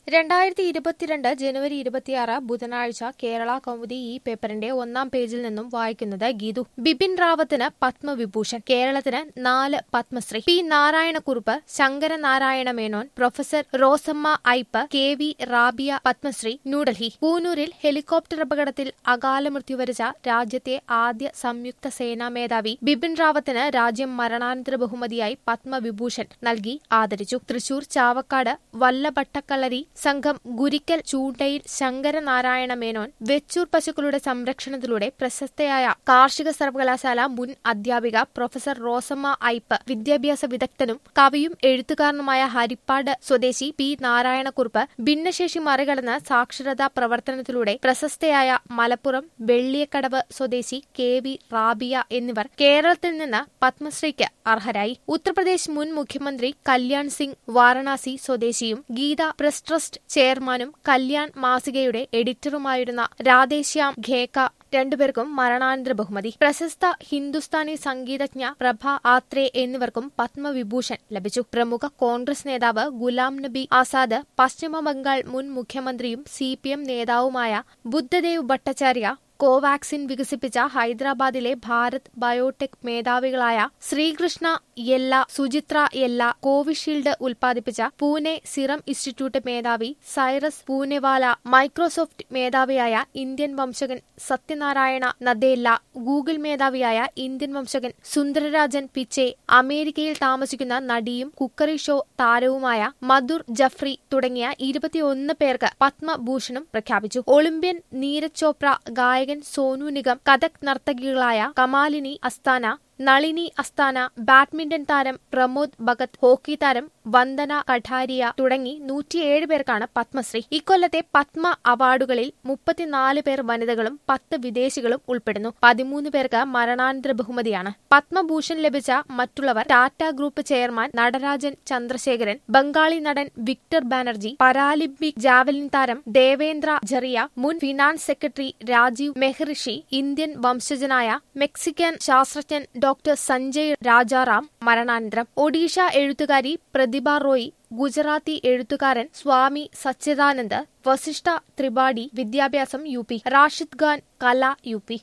രണ്ടായിരത്തി ഇരുപത്തിരണ്ട് ജനുവരി ഇരുപത്തിയാറ് ബുധനാഴ്ച കേരള കൗമുദി ഈ പേപ്പറിന്റെ ഒന്നാം പേജിൽ നിന്നും വായിക്കുന്നത് ഗീതു ബിപിൻ റാവത്തിന് പത്മവിഭൂഷൺ കേരളത്തിന് നാല് Padma Shri P Narayana Kurup Sankaranarayana Menon professor Rosamma Ipe K V Rabiya Padma Shri New Delhi കൂനൂരിൽ ഹെലികോപ്റ്റർ അപകടത്തിൽ അകാല മൃത്യു വരിച്ച രാജ്യത്തെ ആദ്യ സംയുക്ത സേനാ മേധാവി ബിപിൻ റാവത്തിന് രാജ്യം മരണാനന്തര ബഹുമതിയായി പത്മവിഭൂഷൺ നൽകി ആദരിച്ചു തൃശൂർ ചാവക്കാട് വല്ലഭട്ടക്കളരി സംഘം ഗുരിക്കൽ ചൂണ്ടയിൽ ശങ്കരനാരായണ മേനോൻ വെച്ചൂർ പശുക്കളുടെ സംരക്ഷണത്തിലൂടെ പ്രശസ്തയായ കാർഷിക സർവകലാശാല മുൻ അധ്യാപിക പ്രൊഫസർ റോസമ്മ ഐപ്പ് വിദ്യാഭ്യാസ വിദഗ്ധനും കവിയും എഴുത്തുകാരനുമായ ഹരിപ്പാട് സ്വദേശി പി നാരായണക്കുറുപ്പ് ഭിന്നശേഷി മറികടന്ന് സാക്ഷരതാ പ്രവർത്തനത്തിലൂടെ പ്രശസ്തയായ മലപ്പുറം വെള്ളിയക്കടവ് സ്വദേശി കെ വി റാബിയ എന്നിവർ കേരളത്തിൽ നിന്ന് പത്മശ്രീക്ക് അർഹരായി ഉത്തർപ്രദേശ് മുൻ മുഖ്യമന്ത്രി കല്യാൺ സിംഗ് വാരണാസി സ്വദേശിയും ഗീത പ്രസ് ട്രസ്റ്റ് ചെയർമാനും കല്യാൺ മാസികയുടെ എഡിറ്ററുമായിരുന്ന രാധേശ്യാം ഖേക്ക രണ്ടുപേർക്കും മരണാനന്തര ബഹുമതി പ്രശസ്ത ഹിന്ദുസ്ഥാനി സംഗീതജ്ഞ പ്രഭ ആത്രേ എന്നിവർക്കും പത്മവിഭൂഷൺ ലഭിച്ചു പ്രമുഖ കോൺഗ്രസ് നേതാവ് ഗുലാം നബി ആസാദ് പശ്ചിമ ബംഗാൾ മുൻ മുഖ്യമന്ത്രിയും സി നേതാവുമായ ബുദ്ധദേവ് ഭട്ടാചാര്യ കോവാക്സിൻ വികസിപ്പിച്ച ഹൈദരാബാദിലെ ഭാരത് ബയോടെക് മേധാവികളായ ശ്രീകൃഷ്ണ യെല്ല സുചിത്ര യെല്ല കോവിഷീൽഡ് ഉൽപ്പാദിപ്പിച്ച പൂനെ സിറം ഇൻസ്റ്റിറ്റ്യൂട്ട് മേധാവി സൈറസ് പൂനെവാല മൈക്രോസോഫ്റ്റ് മേധാവിയായ ഇന്ത്യൻ വംശകൻ സത്യനാരായണ നദേല്ല ഗൂഗിൾ മേധാവിയായ ഇന്ത്യൻ വംശകൻ സുന്ദരരാജൻ പിച്ചെ അമേരിക്കയിൽ താമസിക്കുന്ന നടിയും കുക്കറി ഷോ താരവുമായ മധുർ ജഫ്രി തുടങ്ങിയ ഇരുപത്തിയൊന്ന് പേർക്ക് പത്മഭൂഷണും പ്രഖ്യാപിച്ചു ഒളിമ്പ്യൻ നീരജ് ചോപ്ര ഗായകൻ സോനു നിഗം കഥക് നർത്തകികളായ കമാലിനി അസ്താന നളിനി അസ്താന ബാഡ്മിന്റൺ താരം പ്രമോദ് ഭഗത് ഹോക്കി താരം വന്ദന കഠാരിയ തുടങ്ങി നൂറ്റിയേഴ് പേർക്കാണ് പത്മശ്രീ ഇക്കൊല്ലത്തെ പത്മ അവാർഡുകളിൽ മുപ്പത്തിനാല് പേർ വനിതകളും പത്ത് വിദേശികളും ഉൾപ്പെടുന്നു പതിമൂന്ന് പേർക്ക് മരണാനന്തര ബഹുമതിയാണ് പത്മഭൂഷൺ ലഭിച്ച മറ്റുള്ളവർ ടാറ്റ ഗ്രൂപ്പ് ചെയർമാൻ നടരാജൻ ചന്ദ്രശേഖരൻ ബംഗാളി നടൻ വിക്ടർ ബാനർജി പരാലിമ്പിക് ജാവലിൻ താരം ദേവേന്ദ്ര ജറിയ മുൻ finance secretary Rajiv Mehrishi Indian വംശജനായ മെക്സിക്കൻ ശാസ്ത്രജ്ഞൻ ഡോക്ടർ സഞ്ജയ് രാജാറാം മരണാനന്തരം ഒഡീഷ എഴുത്തുകാരി പ്രതിഭ റോയ് ഗുജറാത്തി എഴുത്തുകാരൻ സ്വാമി സച്ചിദാനന്ദ് വസിഷ്ഠ ത്രിപാഠി വിദ്യാഭ്യാസം യു പി റാഷിദ് ഖാൻ കല യു പി